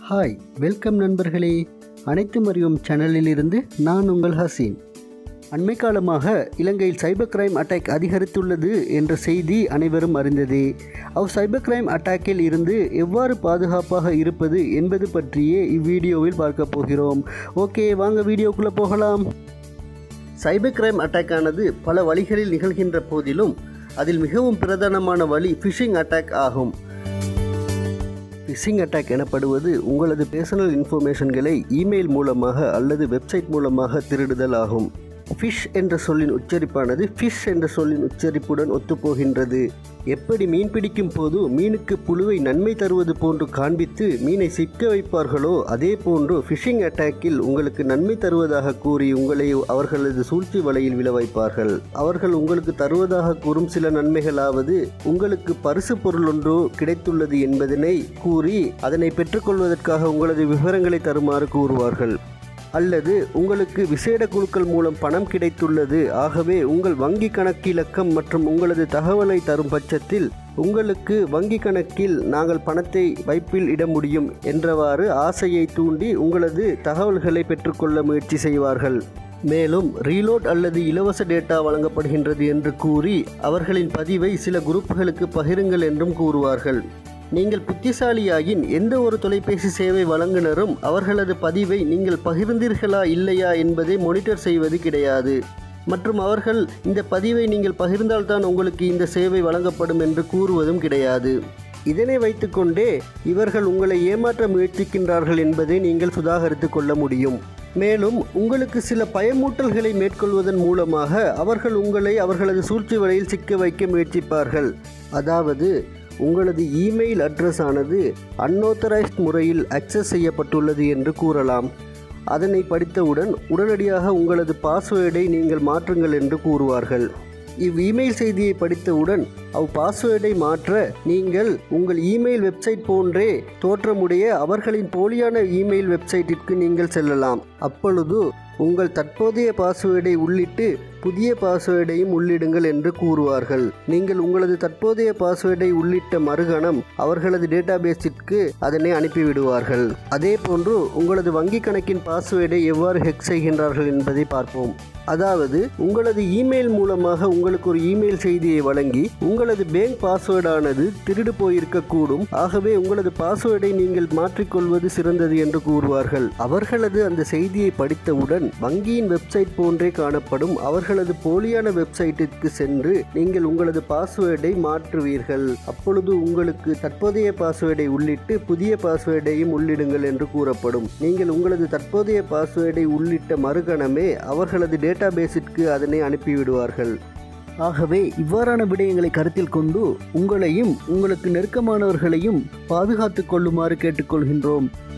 hi welcome நண்பர்களே அனைத்தும் அறியும் சேனலிலிருந்து நான் உங்கள் ஹசீன் அண்மை காலமாக இலங்கையில் சைபர் கிரைம் அட்டாக் அதிகரித்துள்ளது என்ற செய்தி அனைவரும் அறிந்ததே அவ் சைபர் கிரைம் அட்டாக்கில் இருந்து எவ்வாறு பாதுகாப்பாக இருப்பது என்பது பற்றியே இவ்வீடியோவில் பார்க்க போகிறோம் ஓகே வாங்க வீடியோக்குள்ளே போகலாம் சைபர் கிரைம் அட்டாக்கானது பல வழிகளில் நிகழ்கின்ற போதிலும் அதில் மிகவும் பிரதானமான வழி ஃபிஷிங் அட்டாக் ஆகும் ஃபிஷிங் அட்டாக் எனப்படுவது உங்களது பேர்சனல் இன்ஃபர்மேஷன்களை இமெயில் மூலமாக அல்லது வெப்சைட் மூலமாக திருடுதல் ஆகும் ஃபிஷ் என்ற சொல்லின் உச்சரிப்பானது ஃபிஷ் என்ற சொல்லின் உச்சரிப்புடன் ஒத்துப்போகின்றது எப்படி மீன் பிடிக்கும் போது மீனுக்கு புழுவை நன்மை தருவது போன்று காண்பித்து மீனை சிக்க வைப்பார்களோ அதே போன்று ஃபிஷிங் அட்டாக்கில் உங்களுக்கு நன்மை தருவதாக கூறி உங்களை அவர்களது சூழ்ச்சி வலையில் விழ வைப்பார்கள் அவர்கள் உங்களுக்கு தருவதாக கூறும் சில நன்மைகளாவது உங்களுக்கு பரிசு பொருள் ஒன்று கிடைத்துள்ளது என்பதனை கூறி அதனை பெற்றுக்கொள்வதற்காக உங்களது விவரங்களை தருமாறு கூறுவார்கள் அல்லது உங்களுக்கு விசேட குழுக்கள் மூலம் பணம் கிடைத்துள்ளது ஆகவே உங்கள் வங்கி கணக்கிலக்கம் மற்றும் உங்களது தகவலை தரும் பட்சத்தில் உங்களுக்கு வங்கி கணக்கில் நாங்கள் பணத்தை வைப்பில் இட முடியும் என்றவாறு ஆசையை தூண்டி உங்களது தகவல்களை பெற்றுக்கொள்ள முயற்சி செய்வார்கள் மேலும் ரீலோட் அல்லது இலவச டேட்டா வழங்கப்படுகின்றது என்று கூறி அவர்களின் பதிவை சில குரூப்புகளுக்கு பகிருங்கள் என்றும் கூறுவார்கள் நீங்கள் புத்திசாலியாயின் எந்த ஒரு தொலைபேசி சேவை வழங்குனரும் அவர்களது பதிவை நீங்கள் பகிர்ந்தீர்களா இல்லையா என்பதை மானிட்டர் செய்வது கிடையாது மற்றும் அவர்கள் இந்த பதிவை நீங்கள் பகிர்ந்தால்தான் உங்களுக்கு இந்த சேவை வழங்கப்படும் என்று கூறுவதும் கிடையாது இதனை வைத்துக்கொண்டே இவர்கள் உங்களை ஏமாற்ற முயற்சிக்கின்றார்கள் என்பதை நீங்கள் சுதாகரித்து கொள்ள முடியும் மேலும் உங்களுக்கு சில பயமூட்டல்களை மேற்கொள்வதன் மூலமாக அவர்கள் உங்களை அவர்களது சூழ்ச்சி வலையில் சிக்க வைக்க முயற்சிப்பார்கள் அதாவது உங்களது இமெயில் அட்ரஸ் ஆனது அன்ஆத்தரைஸ்ட் முறையில் அக்சஸ் செய்யப்பட்டுள்ளது என்று கூறலாம் அதனை படித்தவுடன் உடனடியாக உங்களது பாஸ்வேர்டை நீங்கள் மாற்றுங்கள் என்று கூறுவார்கள் இவ் இமெயில் செய்தியை படித்தவுடன் அவ் பாஸ்வேர்டை மாற்ற நீங்கள் உங்கள் இமெயில் வெப்சைட் போன்றே தோற்றமுடைய அவர்களின் போலியான இமெயில் வெப்சைட்டிற்கு நீங்கள் செல்லலாம் அப்பொழுது உங்கள் தற்போதைய பாஸ்வேர்டை உள்ளிட்டு புதிய பாஸ்வேர்டையும் உள்ளிடுங்கள் என்று கூறுவார்கள் நீங்கள் உங்களது தற்போதைய பாஸ்வேர்டை உள்ளிட்ட மறுகணம் அவர்களது டேட்டாபேஸிற்கு அதனை அனுப்பிவிடுவார்கள் அதே போன்று உங்களது வங்கி கணக்கின் பாஸ்வேர்டை எவ்வாறு ஹெக் செய்கின்றார்கள் என்பதை பார்ப்போம் அதாவது உங்களது இமெயில் மூலமாக உங்களுக்கு ஒரு இமெயில் செய்தியை வழங்கி உங்களது பேங்க் பாஸ்வேர்டானது திருடு போயிருக்கக்கூடும் ஆகவே உங்களது பாஸ்வேர்டை நீங்கள் மாற்றிக்கொள்வது சிறந்தது என்று கூறுவார்கள் அவர்களது அந்த செய்தியை படித்தவுடன் வங்கியின் வெப்சைட் போன்றே காணப்படும் அவர்களது போலியான வெப்சைட்டிற்கு சென்று நீங்கள் உங்களது பாஸ்வேர்டை மாற்றுவீர்கள் அப்பொழுது உங்களுக்கு தற்போதைய பாஸ்வேர்டை உள்ளிட்டு புதிய பாஸ்வேர்டையும் உள்ளிடுங்கள் என்று கூறப்படும் நீங்கள் உங்களது தற்போதைய பாஸ்வேர்டை உள்ளிட்ட மறுகணமே அவர்களது டேட்டாபேஸிற்கு அதனை அனுப்பிவிடுவார்கள் ஆகவே இவ்வாறான விடயங்களை கருத்தில் கொண்டு உங்களையும் உங்களுக்கு நெருக்கமானவர்களையும் பாதுகாத்துக் கொள்ளுமாறு கேட்டுக்கொள்கின்றோம்